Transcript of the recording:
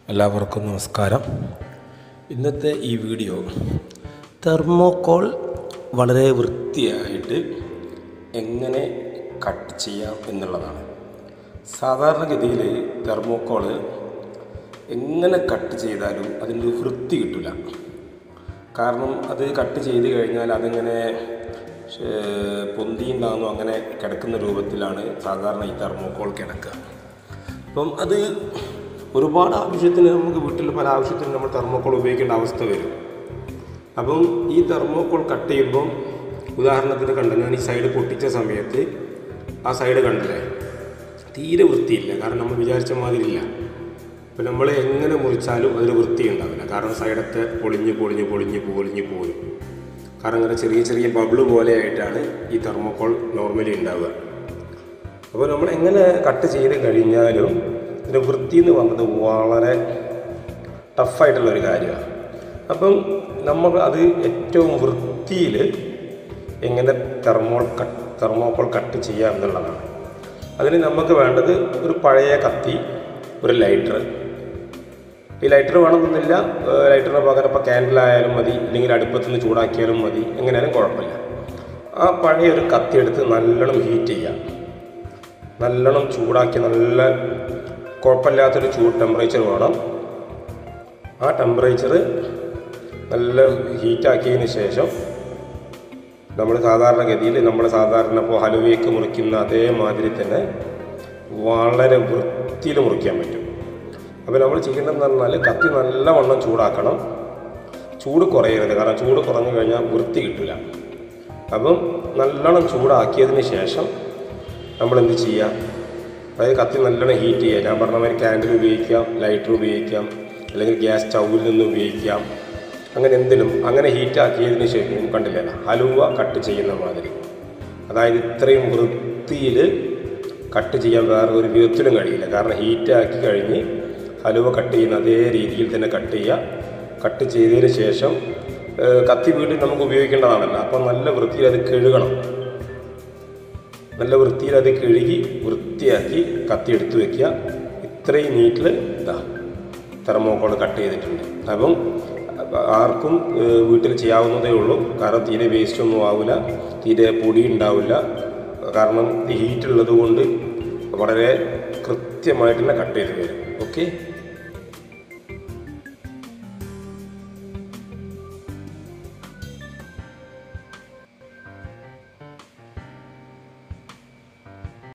എല്ലാവർക്കും നമസ്കാരം ഇന്നത്തെ ഈ വീഡിയോ തെർമോക്കോൾ വളരെ വൃത്തിയായിട്ട് എങ്ങനെ കട്ട് ചെയ്യാം എന്നുള്ളതാണ് സാധാരണഗതിയിൽ തെർമോക്കോള് എങ്ങനെ കട്ട് ചെയ്താലും അതിൻ്റെ ഒരു വൃത്തി കിട്ടില്ല കാരണം അത് കട്ട് ചെയ്ത് കഴിഞ്ഞാൽ അതിങ്ങനെ ഏർ, പൊന്തിയുണ്ടാകുന്നു അങ്ങനെ കിടക്കുന്ന രൂപത്തിലാണ് സാധാരണ ഈ തെർമോക്കോൾ കിടക്കുക അപ്പം അത് ഒരുപാട് ആവശ്യത്തിന് നമുക്ക് വീട്ടിൽ പല ആവശ്യത്തിന് നമ്മൾ തെർമോക്കോൾ ഉപയോഗിക്കേണ്ട അവസ്ഥ വരും അപ്പം ഈ തെർമോക്കോൾ കട്ട് ചെയ്യുമ്പം ഉദാഹരണത്തിന് കണ്ട ഞാൻ ഈ സൈഡ് പൊട്ടിച്ച സമയത്ത് ആ സൈഡ് കണ്ടില്ലേ തീരെ വൃത്തിയില്ല കാരണം നമ്മൾ വിചാരിച്ച മാതിരി ഇല്ല അപ്പം നമ്മൾ എങ്ങനെ മുറിച്ചാലും അതിന് വൃത്തി ഉണ്ടാവില്ല കാരണം സൈഡത്തെ പൊളിഞ്ഞ് പൊളിഞ്ഞ് പൊളിഞ്ഞ് പൊളിഞ്ഞ് പോരും കാരണം അങ്ങനെ ചെറിയ ചെറിയ ബബിള് പോലെ ആയിട്ടാണ് ഈ തെർമോക്കോൾ നോർമലി ഉണ്ടാവുക അപ്പോൾ നമ്മൾ എങ്ങനെ കട്ട് ചെയ്ത് കഴിഞ്ഞാലും ഇതിൻ്റെ വൃത്തി എന്ന് പറഞ്ഞത് വളരെ ടഫായിട്ടുള്ള ഒരു കാര്യമാണ് അപ്പം നമ്മൾ അത് ഏറ്റവും വൃത്തിയിൽ എങ്ങനെ തെർമോൾ കട്ട് തെർമോക്കോൾ കട്ട് ചെയ്യാം എന്നുള്ളതാണ് അതിന് നമുക്ക് വേണ്ടത് ഒരു പഴയ കത്തി ഒരു ലൈറ്റർ ഈ ലൈറ്റർ വേണമെന്നില്ല ലൈറ്ററിന് പകരം ഇപ്പോൾ ക്യാൻഡിലായാലും മതി അല്ലെങ്കിൽ അടുപ്പത്ത് നിന്ന് ചൂടാക്കിയാലും മതി എങ്ങനെയാലും കുഴപ്പമില്ല ആ പഴയ ഒരു കത്തി എടുത്ത് നല്ലോണം ഹീറ്റ് ചെയ്യുക നല്ലോണം ചൂടാക്കി നല്ല കുഴപ്പമില്ലാത്തൊരു ചൂട് ടെമ്പറേച്ചർ വേണം ആ ടെമ്പറേച്ചർ നല്ല ഹീറ്റാക്കിയതിന് ശേഷം നമ്മൾ സാധാരണഗതിയിൽ നമ്മൾ സാധാരണ ഇപ്പോൾ ഹലുവയൊക്കെ മുറിക്കുന്ന അതേമാതിരി തന്നെ വളരെ വൃത്തിയിൽ മുറിക്കാൻ പറ്റും അപ്പോൾ നമ്മൾ ചെയ്യേണ്ടതെന്ന് പറഞ്ഞാൽ കത്തി നല്ലവണ്ണം ചൂടാക്കണം ചൂട് കുറയരുത് കാരണം ചൂട് കുറഞ്ഞു കഴിഞ്ഞാൽ വൃത്തി കിട്ടില്ല അപ്പം നല്ലോണം ചൂടാക്കിയതിന് ശേഷം നമ്മൾ എന്ത് ചെയ്യുക അതായത് കത്തി നല്ലോണം ഹീറ്റ് ചെയ്യുക ഞാൻ പറഞ്ഞ മാതിരി ക്യാൻഡിൽ ഉപയോഗിക്കാം ലൈറ്റർ ഉപയോഗിക്കാം അല്ലെങ്കിൽ ഗ്യാസ് സ്റ്റൗവിൽ നിന്ന് ഉപയോഗിക്കാം അങ്ങനെ എന്തിനും അങ്ങനെ ഹീറ്റാക്കിയതിന് ശേഷം കണ്ടില്ലേ ഹലുവ കട്ട് ചെയ്യുന്ന മാതിരി അതായത് ഇത്രയും വൃത്തിയിൽ കട്ട് ചെയ്യാൻ വേറെ ഒരു വിധത്തിലും കഴിയില്ല കാരണം ഹീറ്റാക്കി കഴിഞ്ഞ് ഹലുവ കട്ട് ചെയ്യുന്ന അതേ രീതിയിൽ തന്നെ കട്ട് ചെയ്യുക കട്ട് ചെയ്തതിന് ശേഷം ഏഹ്, കത്തി വീട്ടിൽ നമുക്ക് ഉപയോഗിക്കേണ്ടതാണല്ലോ അപ്പം നല്ല വൃത്തിയിൽ അത് കഴുകണം നല്ല വൃത്തിയിൽ അത് കഴുകി വൃത്തിയാക്കി കത്തി എടുത്തു വെക്കുക ഇത്രയും നീറ്റിൽ ഇതാ തെർമോക്കോൾ കട്ട് ചെയ്തിട്ടുണ്ട് അപ്പം ആർക്കും ഏഹ്, വീട്ടിൽ ചെയ്യാവുന്നതേ ഉള്ളൂ കാരണം തീരെ വേസ്റ്റ് ഒന്നും ആവില്ല തീരെ പൊടി ഉണ്ടാവില്ല കാരണം ഇത് ഹീറ്റ് ഉള്ളത് കൊണ്ട് വളരെ കൃത്യമായിട്ട് തന്നെ കട്ട് ചെയ്ത് വരും ഓക്കെ